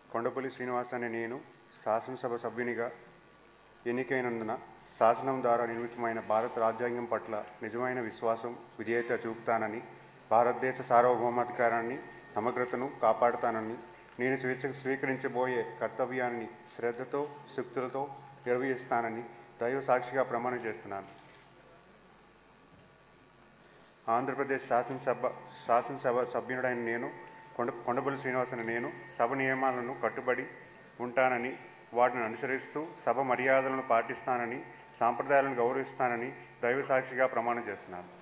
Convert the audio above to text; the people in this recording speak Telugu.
కొండపల్లి శ్రీనివాస్ అనే నేను శాసనసభ సభ్యునిగా ఎన్నికైనందున శాసనం ద్వారా నిర్మితమైన భారత రాజ్యాంగం పట్ల నిజమైన విశ్వాసం విధేయత చూపుతానని భారతదేశ సార్వభౌమాధికారాన్ని సమగ్రతను కాపాడుతానని నేను స్వేచ్ఛ స్వీకరించబోయే కర్తవ్యాన్ని శ్రద్ధతో శక్తులతో నిర్వహిస్తానని దైవ సాక్షిగా ప్రమాణం చేస్తున్నాను ఆంధ్రప్రదేశ్ శాసనసభ శాసనసభ సభ్యుడైన నేను కొండ కొండపల్లి శ్రీనివాస్ అనే నేను సభ నియమాలను కట్టుబడి ఉంటానని వాటిని అనుసరిస్తూ సభ మర్యాదలను పాటిస్తానని సాంప్రదాయాలను గౌరవిస్తానని దైవ సాక్షిగా ప్రమాణం చేస్తున్నాను